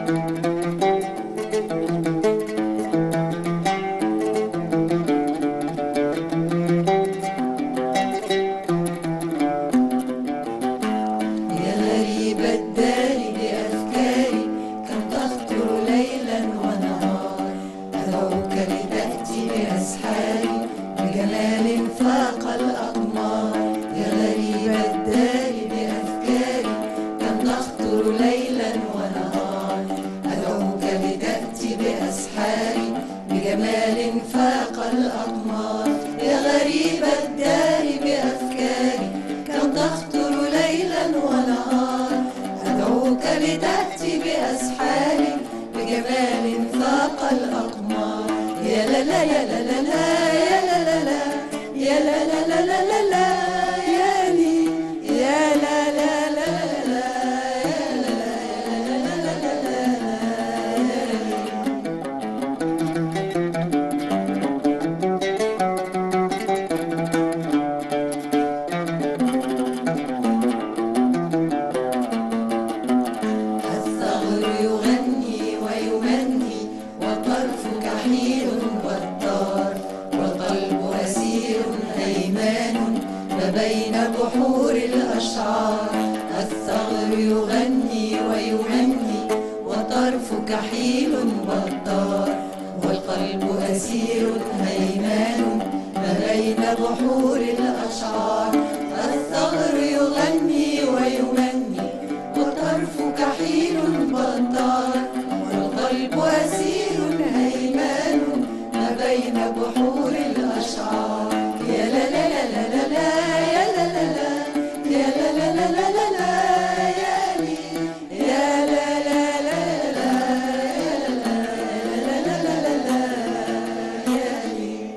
يا غريب الدار بأفكاري كم تخطر ليلا ونهار أدعوك لتأتي بأسحاري بجمال فاق الأقمار يا غريب الدار بأفكاري كم تخطر ليلا ونهار أدعوك لتأتي بأسحاري بجمال فاق الأقمار يا غريب الدار بأفكاري كم تخطر ليلا ونهار أدعوك لتأتي بأسحاري بجمال فاق الأقمار يا لا لا يا لا لا لا يا لا لا لا يا لا لا لا لا لا لا يا لي يا لا لا لا لا لا يا لا لا لا لا لا لا يا لي الثغر يغني ويمني والطرف كحيل والطار والقلب أسير هيمان ما بين بحور الأشعار الثغر يغني ويمني والطرف كحيل والطار والقلب أسير هيمان ما بين بحور الأشعار الثغر يغني ويمني والطرف كحيل بطار والقلب أسير هيمان ما بين بحور الأشعار يا لا لا لا لا لا لا يا لا لا لا يا لا لا لا لا لا لا يا لي يا لا لا لا لا يا لا لا لا لا لا لا يا لي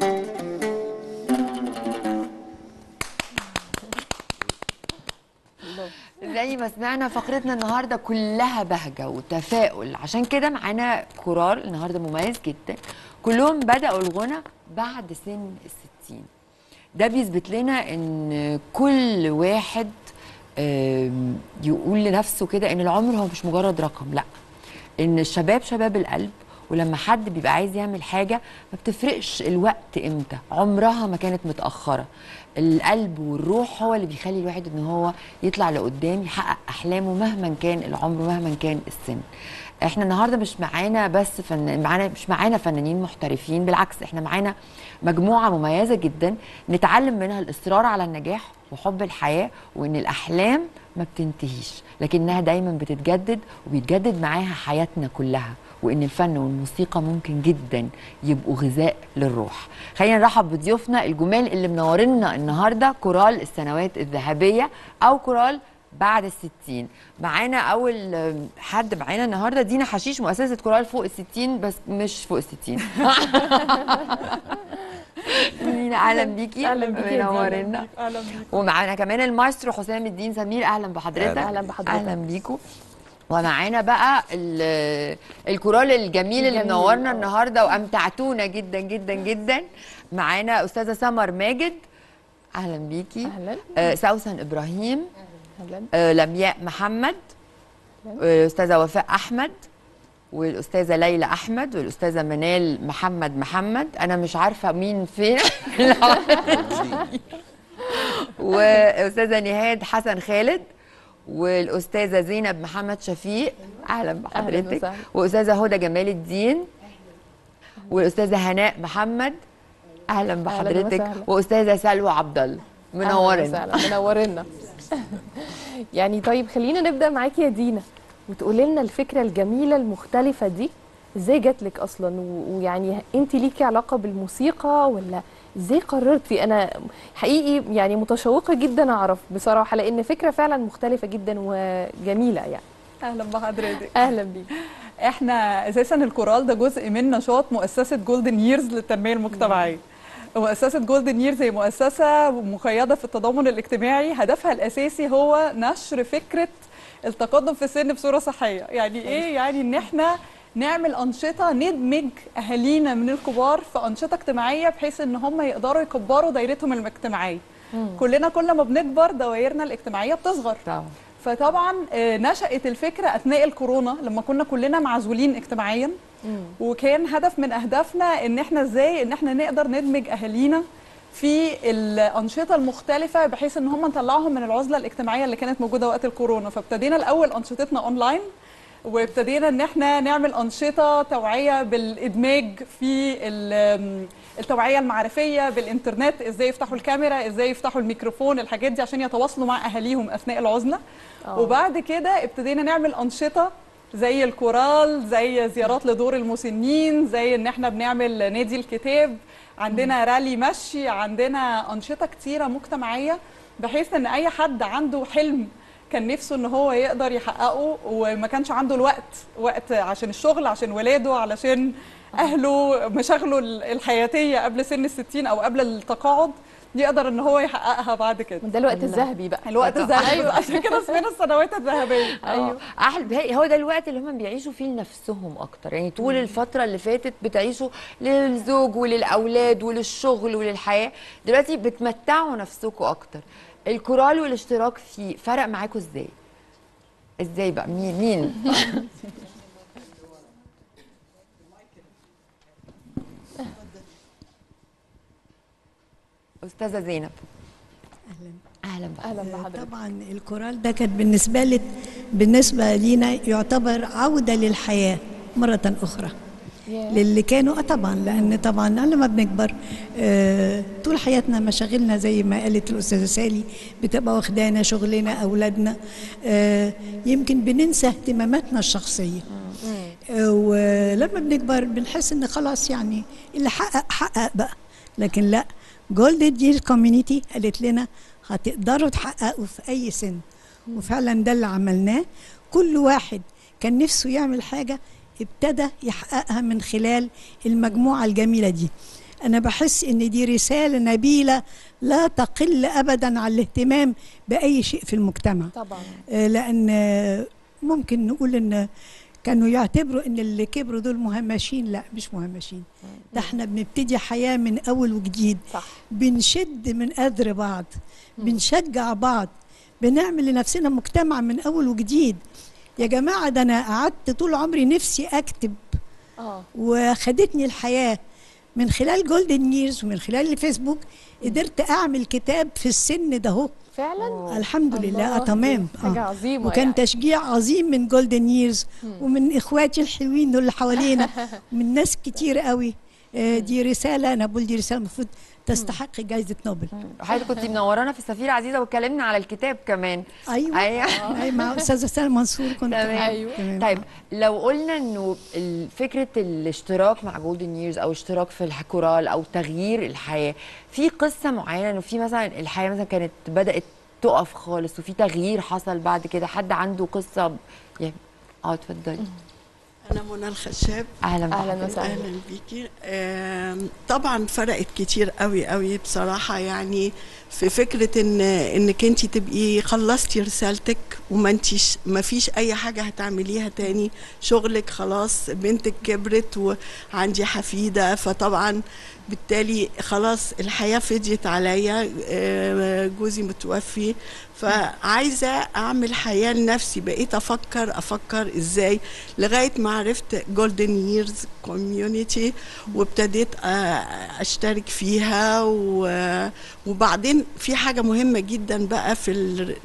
زي ما سمعنا فقرتنا النهارده كلها بهجه وتفاؤل عشان كده معانا كورال النهارده مميز جدا كلهم بداوا الغنى بعد سن الستين ده بيثبت لنا ان كل واحد آم، يقول لنفسه كده ان العمر هو مش مجرد رقم لا ان الشباب شباب القلب ولما حد بيبقى عايز يعمل حاجه ما بتفرقش الوقت امتى عمرها ما كانت متاخره القلب والروح هو اللي بيخلي الواحد ان هو يطلع لقدام يحقق احلامه مهما كان العمر مهما كان السن احنا النهارده مش معانا بس فن... معانا مش معانا فنانين محترفين بالعكس احنا معانا مجموعه مميزه جدا نتعلم منها الاصرار على النجاح وحب الحياه وان الاحلام ما بتنتهيش لكنها دايما بتتجدد وبيتجدد معاها حياتنا كلها وان الفن والموسيقى ممكن جدا يبقوا غذاء للروح خلينا نرحب بضيوفنا الجمال اللي منورنا النهارده كورال السنوات الذهبيه او كورال بعد الستين معانا اول آم، حد معانا النهارده دينا حشيش مؤسسه كورال فوق الستين بس مش فوق الستين دينا اهلا بيكي أهلا بيكي يا منورنا اهلا بيك ومعانا كمان المايسترو حسام الدين سمير اهلا بحضرتك أهلا بحضرتك. اهلا بيكم ومعانا بقى ال- الكورال الجميل اللي الجميل، منورنا آه. النهارده وامتعتونا جدا جدا جدا معانا استاذه سمر ماجد اهلا بيكي اهلا آه سوسن ابراهيم اهلا آه لمياء محمد الاستاذه وفاء احمد والاستاذه ليلى احمد والاستاذه منال محمد محمد انا مش عارفه مين فين واستاذه نهاد حسن خالد والاستاذه زينب محمد شفيق اهلا بحضرتك وسهلا. واستاذه هدى جمال الدين والاستاذه هناء محمد اهلا بحضرتك وسهلا. واستاذه سلوى عبد الله منورنا منورنا منورنا يعني طيب خلينا نبدا معاكي يا دينا وتقولي لنا الفكره الجميله المختلفه دي ازاي جات لك اصلا و- ويعني انت ليكي علاقه بالموسيقى ولا ازاي قررتي انا حقيقي يعني متشوقه جدا اعرف بصراحه لان فكره فعلا مختلفه جدا وجميله يعني اهلا بحضرتك اهلا بيك احنا اساسا الكورال ده جزء من نشاط مؤسسه جولدن ييرز للتنميه المجتمعيه مؤسسة جولدن ييرز هي مؤسسة مقيدة في التضامن الاجتماعي هدفها الأساسي هو نشر فكرة التقدم في السن بصورة صحية يعني إيه؟ يعني إن إحنا نعمل أنشطة ندمج أهالينا من الكبار في أنشطة اجتماعية بحيث إن هم يقدروا يكبروا دايرتهم الاجتماعية كلنا كل ما بنكبر دوائرنا الاجتماعية بتصغر طبعا فطبعا آه، نشأت الفكرة أثناء الكورونا لما كنا كلنا معزولين اجتماعيا وكان هدف من أهدافنا إن إحنا إزاي إن إحنا نقدر ندمج أهالينا في الأنشطة المختلفة بحيث إن هم نطلعهم من العزلة الاجتماعية اللي كانت موجودة وقت الكورونا فابتدينا الأول أنشطتنا أونلاين وابتدينا ان احنا نعمل انشطه توعيه بالادماج في ال- التوعيه المعرفيه بالانترنت ازاي يفتحوا الكاميرا ازاي يفتحوا الميكروفون الحاجات دي عشان يتواصلوا مع اهاليهم اثناء العزله آه. وبعد كده ابتدينا نعمل انشطه زي الكورال زي زيارات لدور المسنين زي ان احنا بنعمل نادي الكتاب عندنا رالي مشي عندنا انشطه كتيره مجتمعيه بحيث ان اي حد عنده حلم كان نفسه ان هو يقدر يحققه وما كانش عنده الوقت وقت عشان الشغل عشان ولاده علشان اهله مشاغله الحياتيه قبل سن الستين او قبل التقاعد يقدر ان هو يحققها بعد كده ده الوقت الذهبي بقى الوقت الذهبي أيوة. عشان كده اسمنا السنوات الذهبيه ايوه احلى هي- هو ده الوقت اللي هم بيعيشوا فيه لنفسهم اكتر يعني طول الفتره اللي فاتت بتعيشوا للزوج وللاولاد وللشغل وللحياه دلوقتي بتمتعوا نفسكم اكتر الكورال والاشتراك فيه فرق معاكم ازاي ازاي بقى مين مين استاذه زينب اهلا اهلا بقى اهلا بحضرتك طبعا الكورال ده كانت بالنسبه لي بالنسبه لينا يعتبر عوده للحياه مره اخرى ياه. للي كانوا اه طبعا لان طبعا لما بنكبر آه طول حياتنا مشاغلنا زي ما قالت الاستاذه سالي بتبقى واخدانا شغلنا اولادنا آه يمكن بننسى اهتماماتنا الشخصيه آه ولما بنكبر بنحس ان خلاص يعني اللي حقق حقق بقى لكن لا جولد دير كوميونيتي قالت لنا هتقدروا تحققوا في اي سن وفعلا ده اللي عملناه كل واحد كان نفسه يعمل حاجه ابتدى يحققها من خلال المجموعه الجميله دي انا بحس ان دي رساله نبيله لا تقل ابدا عن الاهتمام باي شيء في المجتمع طبعا آه، لان آه، ممكن نقول ان كانوا يعتبروا ان اللي كبروا دول مهمشين لا مش مهمشين ده احنا بنبتدي حياه من اول وجديد صح بنشد من اذر بعض بنشجع بعض بنعمل لنفسنا مجتمع من اول وجديد يا جماعه ده انا قعدت طول عمري نفسي اكتب اه وخدتني الحياه من خلال جولدن ييرز ومن خلال الفيسبوك قدرت اعمل كتاب في السن ده اهو فعلا الحمد لله الله، آه تمام دي حاجه عظيمه وكان يعني. تشجيع عظيم من جولدن ييرز ومن اخواتي الحلوين دول اللي حوالينا من ناس كتير قوي آه، دي رساله انا بقول دي رساله المفروض تستحق جائزه نوبل حضرتك كنت منورانا في السفيره عزيزه واتكلمنا على الكتاب كمان ايوه ايوه اي مع استاذه سلمى منصور كنت تمام. أيوة. تمام. طيب لو قلنا انه ال- فكره الاشتراك مع جولدن ييرز او اشتراك في الكورال او تغيير الحياه في قصه معينه انه في مثلا الحياه مثلا كانت بدات تقف خالص وفي تغيير حصل بعد كده حد عنده قصه ب- يعني اه اتفضلي أنا منى الخشاب اهلا اهلا بحضرتك. وسهلا أهلا بيكي آم، طبعا فرقت كتير قوي قوي بصراحة يعني في فكرة إن إنك أنت تبقي خلصتي رسالتك وما انتيش ما فيش أي حاجة هتعمليها تاني شغلك خلاص بنتك كبرت وعندي حفيدة فطبعا بالتالي خلاص الحياة فضيت عليا آه، جوزي متوفي فعايزة أعمل حياة لنفسي بقيت أفكر أفكر إزاي لغاية ما عرفت جولدن ييرز كوميونيتي وابتديت آه، أشترك فيها و- وبعدين في حاجة مهمة جدا بقى في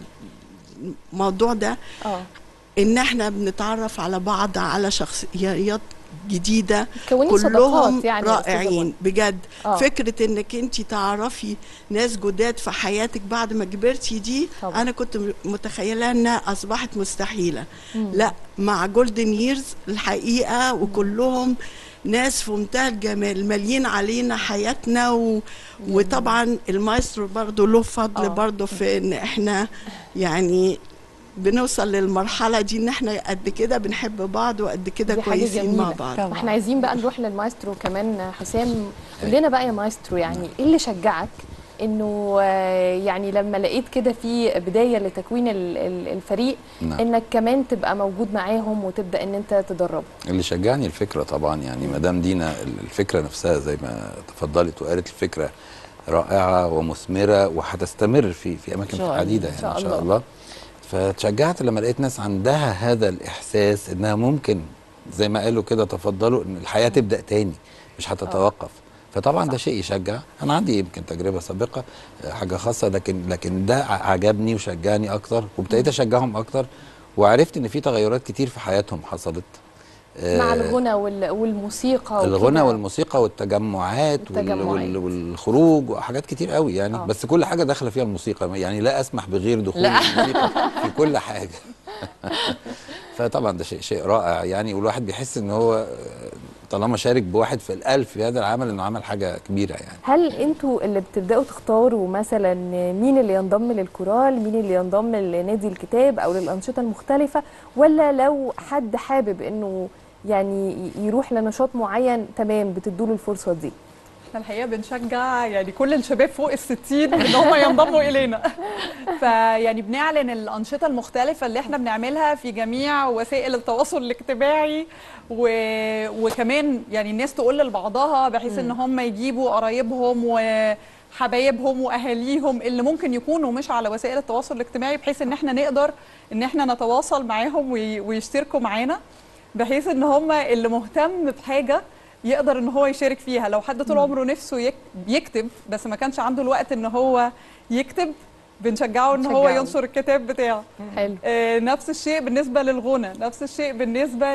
الموضوع ده اه إن إحنا بنتعرف على بعض على شخصيات جديدة كوني كلهم صداقات يعني يا أستاذة رائعين بجد آه. فكره انك انت تعرفي ناس جداد في حياتك بعد ما كبرتي دي طبعا. انا كنت م- متخيله انها اصبحت مستحيله مم. لا مع جولدن ييرز الحقيقه وكلهم ناس في منتهى الجمال مالين علينا حياتنا و... وطبعا المايسترو برضو له فضل آه. برضو في ان احنا يعني بنوصل للمرحله دي ان احنا قد كده بنحب بعض وقد كده دي حاجة كويسين مع جميلة. بعض طبعا. احنا عايزين بقى نروح للمايسترو كمان حسام قول لنا بقى يا مايسترو يعني ايه اللي شجعك انه آه، يعني لما لقيت كده في بدايه لتكوين ال- ال- الفريق نعم. انك كمان تبقى موجود معاهم وتبدا ان انت تدربه اللي شجعني الفكره طبعا يعني مدام دينا الفكره نفسها زي ما تفضلت وقالت الفكره رائعه ومثمره وهتستمر في في اماكن إن شاء الله. عديده إن يعني شاء ان شاء الله. الله فتشجعت لما لقيت ناس عندها هذا الاحساس انها ممكن زي ما قالوا كده تفضلوا ان الحياه تبدا تاني مش هتتوقف فطبعا ده شيء يشجع انا عندي يمكن تجربه سابقه آه، حاجه خاصه لكن لكن ده ع- عجبني وشجعني اكتر وابتديت اشجعهم اكتر وعرفت ان في تغيرات كتير في حياتهم حصلت مع آه، الغنى وال- والموسيقى الغنى وكده. والموسيقى والتجمعات وال- والتجمعات. وال- والخروج وحاجات كتير قوي يعني آه. بس كل حاجه داخله فيها الموسيقى يعني لا اسمح بغير دخول لا. الموسيقى في كل حاجه فطبعا ده شيء شيء رائع يعني والواحد بيحس ان هو آه، طالما شارك بواحد في الالف في هذا العمل انه عمل حاجه كبيره يعني هل انتوا اللي بتبداوا تختاروا مثلا مين اللي ينضم للكورال مين اللي ينضم لنادي الكتاب او للانشطه المختلفه ولا لو حد حابب انه يعني ي- يروح لنشاط معين تمام بتدوا له الفرصه دي احنا الحقيقه بنشجع يعني كل الشباب فوق الستين ان هم ينضموا الينا فيعني بنعلن الانشطه المختلفه اللي احنا بنعملها في جميع وسائل التواصل الاجتماعي و... وكمان يعني الناس تقول لبعضها بحيث ان هم يجيبوا قرايبهم وحبايبهم واهاليهم اللي ممكن يكونوا مش على وسائل التواصل الاجتماعي بحيث ان احنا نقدر ان احنا نتواصل معاهم وي... ويشتركوا معانا بحيث ان هم اللي مهتم بحاجه يقدر ان هو يشارك فيها لو حد طول عمره نفسه يك- يكتب بس ما كانش عنده الوقت ان هو يكتب بنشجعه ان هو بنشجعه. ينشر الكتاب بتاعه حلو آه، نفس الشيء بالنسبه للغنى نفس الشيء بالنسبه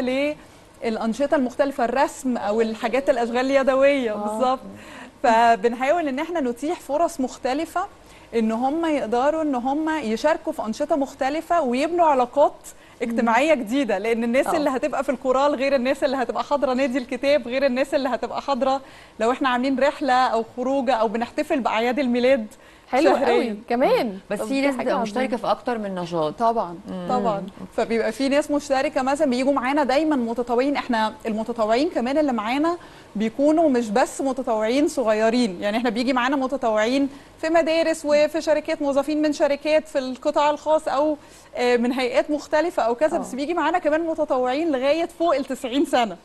للانشطه المختلفه الرسم او الحاجات الاشغال اليدويه آه. بالظبط فبنحاول ان احنا نتيح فرص مختلفه ان هم يقدروا ان هم يشاركوا في انشطه مختلفه ويبنوا علاقات اجتماعيه جديده لان الناس آه. اللي هتبقى في الكورال غير الناس اللي هتبقى حاضره نادي الكتاب غير الناس اللي هتبقى حاضره لو احنا عاملين رحله او خروجه او بنحتفل باعياد الميلاد حلو شهرياً. قوي كمان بس طب في دي ناس حاجة بتبقى عظيمة. مشتركه في اكتر من نشاط طبعا طبعا فبيبقى في ناس مشتركه مثلا بيجوا معانا دايما متطوعين احنا المتطوعين كمان اللي معانا بيكونوا مش بس متطوعين صغيرين يعني احنا بيجي معانا متطوعين في مدارس وفي شركات موظفين من شركات في القطاع الخاص او آه، من هيئات مختلفه او كذا آه. بس بيجي معانا كمان متطوعين لغايه فوق ال 90 سنه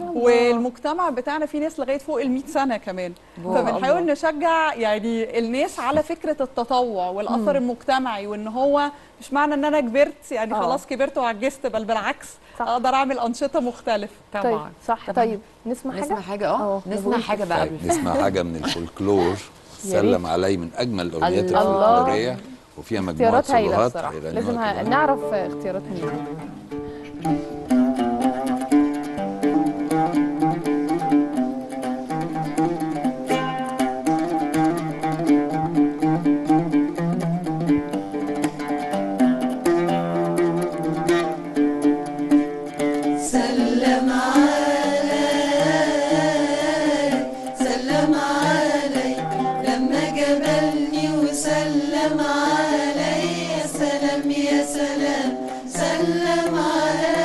والمجتمع بتاعنا فيه ناس لغايه فوق ال 100 سنه كمان واو. فبنحاول نشجع يعني الناس على فكره التطوع والاثر المجتمعي وان هو مش معنى ان انا كبرت يعني آه. خلاص كبرت وعجزت بل بالعكس صح. اقدر اعمل انشطه مختلفه طيب طبعا صح طبعاً. طيب نسمع حاجه نسمع حاجه اه آه، نسمع نقول. حاجه بقى طيب نسمع حاجه من الفولكلور يا ريت. سلم علي من اجمل الاغنيات الله. الفولكلوريه وفيها مجموعه اختيارات هايله صلوات الصراحه هيغنوها لازم ه- كلهم. نعرف اختيارات مين سلم علي سلم علي لما جبلني وسلم علي يا سلام يا سلام سلم علي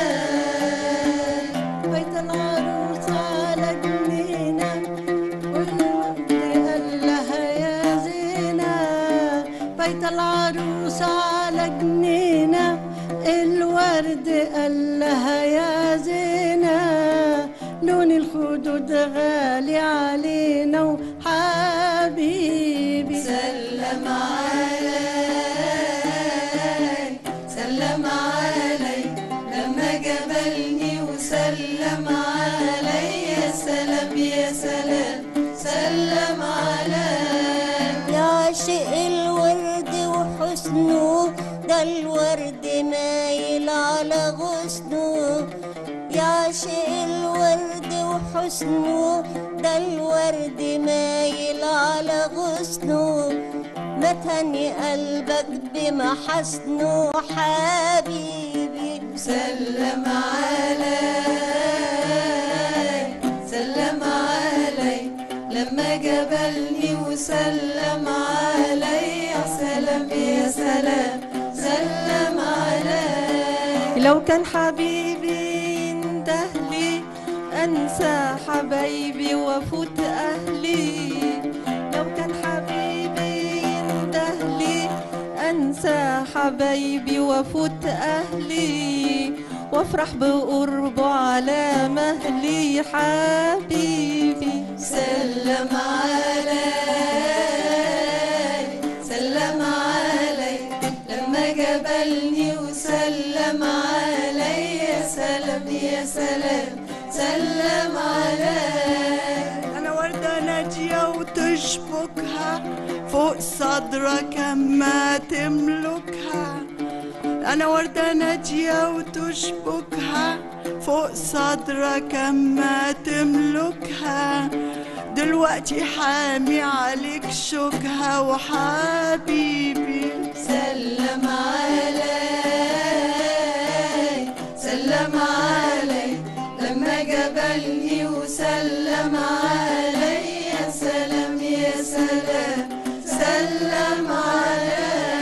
بيت العروس على جنينة والورد قال لها يا زينة بيت العروس على جنينة الورد قال لها يا زينة لون الخدود غالي علينا وحبيبي سلم علي سلم علي لما جبلني وسلم علي يا سلام يا سلام سلم علي يا عاشق الورد وحسنه ده الورد مايل على غصنه يا عاشق الورد وحسنه ده الورد مايل على غصنه ما تهني قلبك بمحاسنه حبيبي سلم علي سلم علي لما جبلني وسلم علي يا سلام يا سلام سلم علي لو كان حبيبي اندهلي انسى حبايبي وافوت اهلي لو كان حبيبي يندهلي انسى حبايبي وافوت اهلي وافرح بقربه على مهلي حبيبي سلم علي سلم علي لما جبلني سلام سلم عليك أنا وردة ناجية وتشبكها فوق صدرك أما تملكها أنا وردة ناجية وتشبكها فوق صدرك أما تملكها دلوقتي حامي عليك شوكها وحبيبي سلم علي سلم علي لما جبلني وسلم علي يا سلام يا سلام سلم علي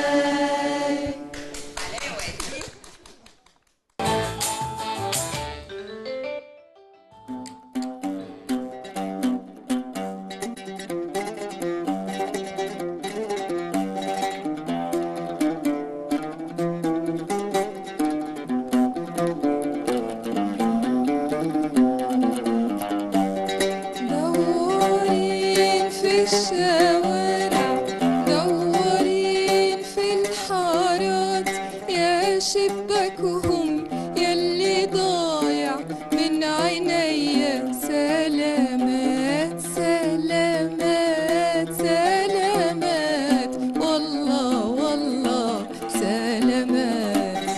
دورين في الشوارع دورين في الحارات يا شباكهم يلي ضايع من عينيا سلامات سلامات سلامات والله والله سلامات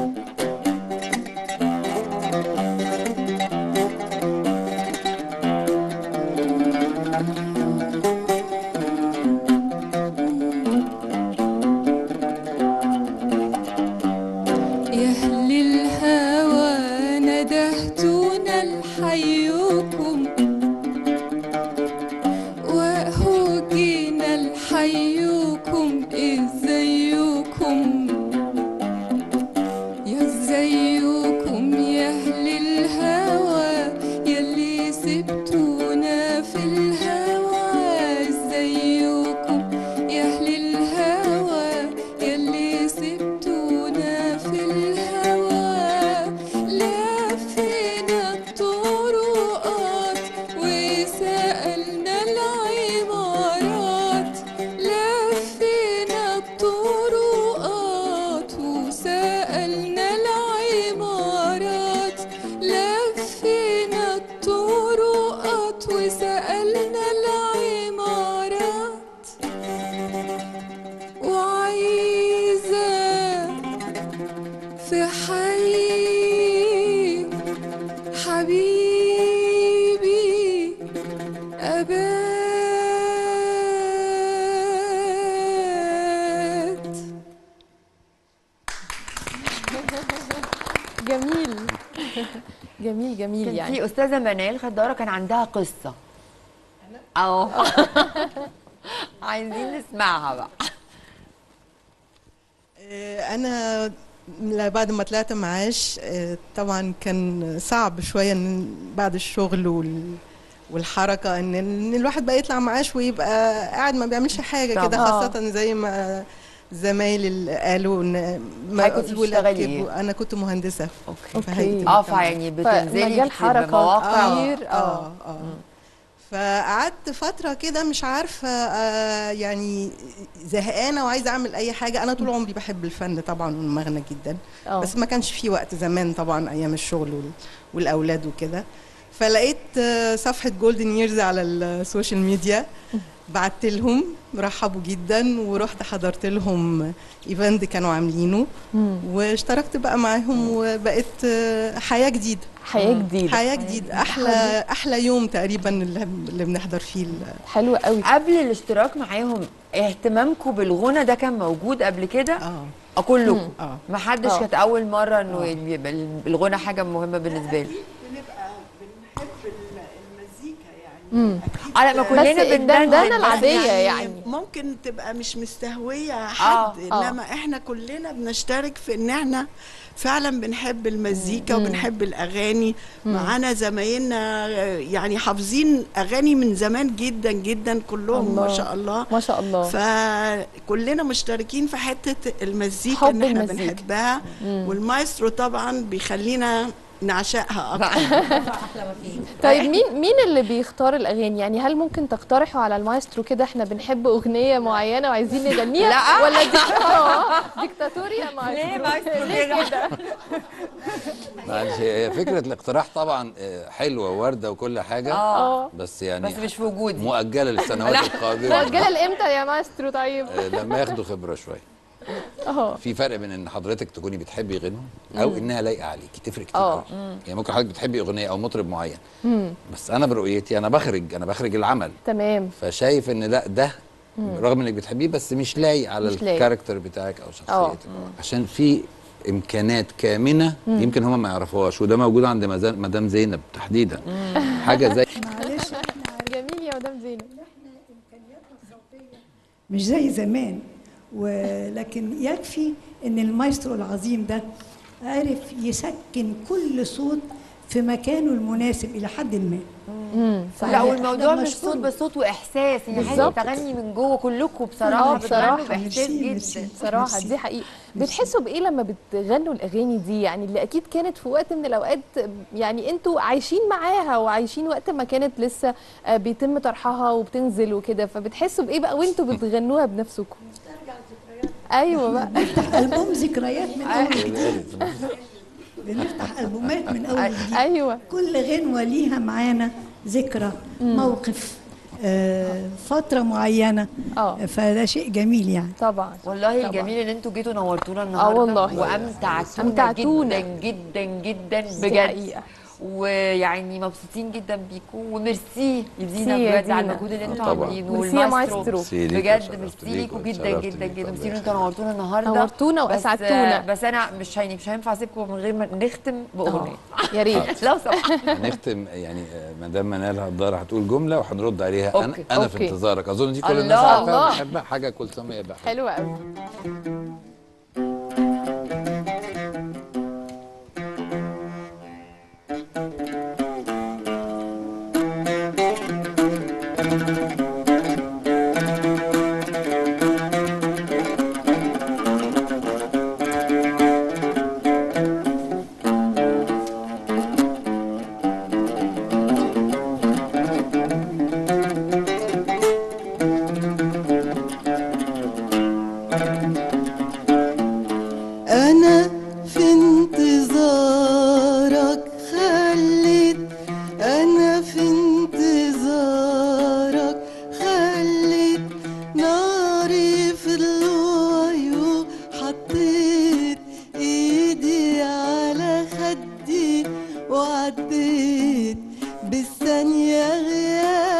يا أهل الهوى ندهتونا لحيكم وأهو جينا لحيكم ازيكم يا ازيكم يا أهل الهوى يلي سبتونا في الهوى ازيكم يا أهل الهوى يلي سبتونا في الهوى لفينا الطرقات وسألنا العمارات لفينا الطرقات وسألنا العمارات لفينا الطرقات وسألنا العمارات وعايزة في حي حبيبي أبات جميل جميل جميل كان يعني في استاذه منال خداره كان عندها قصه اه عايزين نسمعها بقى آه، انا لا- بعد ما طلعت معاش آه، طبعا كان صعب شويه ان بعد الشغل وال والحركه ان ان الواحد بقى يطلع معاش ويبقى قاعد ما بيعملش حاجه كده طبعا. خاصه زي ما زمايلي اللي قالوا ان ما حضرتك كنتي الولاد بتشتغلي كبروا. ايه؟ انا كنت مهندسه اوكي في هيئة اه المجتمع. فيعني بتنزلي فمجال كتير حركة بمواقع كتير. اه اه فقعدت فترة كده مش عارفة آه يعني زهقانة وعايزة أعمل أي حاجة أنا طول عمري بحب الفن طبعا والمغنى جدا اه بس ما كانش في وقت زمان طبعا أيام الشغل وال- والأولاد وكده فلقيت آه، صفحة جولدن ييرز على السوشيال ميديا بعت لهم رحبوا جدا ورحت حضرت لهم ايفنت كانوا عاملينه مم. واشتركت بقى معاهم وبقت آه، حياة جديدة حياة جديدة حياة جديدة أحلى أحلى يوم تقريبا اللي, اللي بنحضر فيه ال- حلوة قوي قبل الاشتراك معاهم اهتمامكم بالغنى ده كان موجود قبل كده اه اه كلكم اه ما حدش آه. كانت اول مره انه يبقى الغنى حاجه مهمه بالنسبه له بنبقى بنحب المزيكا يعني مم. اه لا ما كلنا بس بندندن الدندنة بس العادية يعني ممكن تبقى مش مستهوية حد آه. انما احنا كلنا بنشترك في ان احنا فعلا بنحب المزيكا مم. وبنحب الاغاني معانا زمايلنا يعني حافظين اغاني من زمان جدا جدا كلهم ما الله. شاء الله ما شاء الله فكلنا مشتركين في حته المزيكا حب ان احنا المزيكا. بنحبها مم. والمايسترو طبعا بيخلينا نعشقها اكتر طيب مين مين اللي بيختار الاغاني يعني هل ممكن تقترحوا على المايسترو كده احنا بنحب اغنيه معينه وعايزين نغنيها لا. ولا دي آه، ديكتاتوري يا مايسترو ليه مايسترو ليه كده؟ كده معلش هي فكره الاقتراح طبعا آه، حلوه وورده وكل حاجه اه بس يعني بس مش في وجودي مؤجله للسنوات القادمه مؤجله لامتى يا مايسترو طيب آه، لما ياخدوا خبره شويه اه في فرق بين ان حضرتك تكوني بتحبي غنوه او انها لايقه عليكي تفرق كتير آه. قوي يعني ممكن حضرتك بتحبي اغنيه او مطرب معين بس انا برؤيتي انا بخرج انا بخرج العمل تمام فشايف ان لا ده رغم انك بتحبيه بس مش لايق على مش لايق. الكاركتر بتاعك او آه. شخصيتك عشان في امكانات كامنه يمكن هم ما يعرفوهاش وده موجود عند مزا- مدام زينب تحديدا حاجه زي معلش جميل يا مدام زينب مش زي زمان ولكن يكفي ان المايسترو العظيم ده عرف يسكن كل صوت في مكانه المناسب الى حد ما لا والموضوع ده مش مشكور. صوت بس صوت واحساس يعني حاجه بالظبط. بتغني من جوه كلكم بصراحه آه، بصراحة. بتغنوا باحساس ميرسي، جدا ميرسي. صراحه ميرسي. دي حقيقه بتحسوا بايه لما بتغنوا الاغاني دي يعني اللي اكيد كانت في وقت من الاوقات يعني انتوا عايشين معاها وعايشين وقت ما كانت لسه آه، بيتم طرحها وبتنزل وكده فبتحسوا بايه بقى وانتوا بتغنوها بنفسكم ايوه بقى البوم ذكريات من اول وجديد بنفتح البومات من اول وجديد ايوه كل غنوه ليها معانا ذكرى موقف آه، فتره معينه اه فده شيء جميل يعني طبعا والله طبعاً. الجميل ان انتوا جيتوا نورتونا النهارده والله. وامتعتونا أمتعتونا. جدا جدا جدا دي بجد حقيقة. ويعني مبسوطين جدا بيكم وميرسي لدينا ميرسي يا بجد على دينا. المجهود اللي انتوا طبعاً. عاملينه ميرسي يا والمايسترو. مايسترو. ميرسي ليكوا، بجد شرفت ميرسي ليكوا، ليكوا جدا اتشرفت جدا بيكوا، جدا الله ميرسي ان يخليك. انتوا نورتونا النهارده نورتونا بس- وأسعدتونا. بس انا مش هيني مش هينفع اسيبكم من غير ما نختم باغنيه يا ريت لو سمحت هنختم يعني آه، مدام منال هدار هتقول جمله وهنرد عليها انا أوكي. انا في أوكي. انتظارك اظن دي كل الناس الله، عارفاها الله. وبتحبها حاجه كل سنه يبقى حلو حلوه قوي أنا في انتظارك خليت أنا في انتظارك خليت ناري في الوعي حطيت إيدي على خدي وعديت بالثانية غياب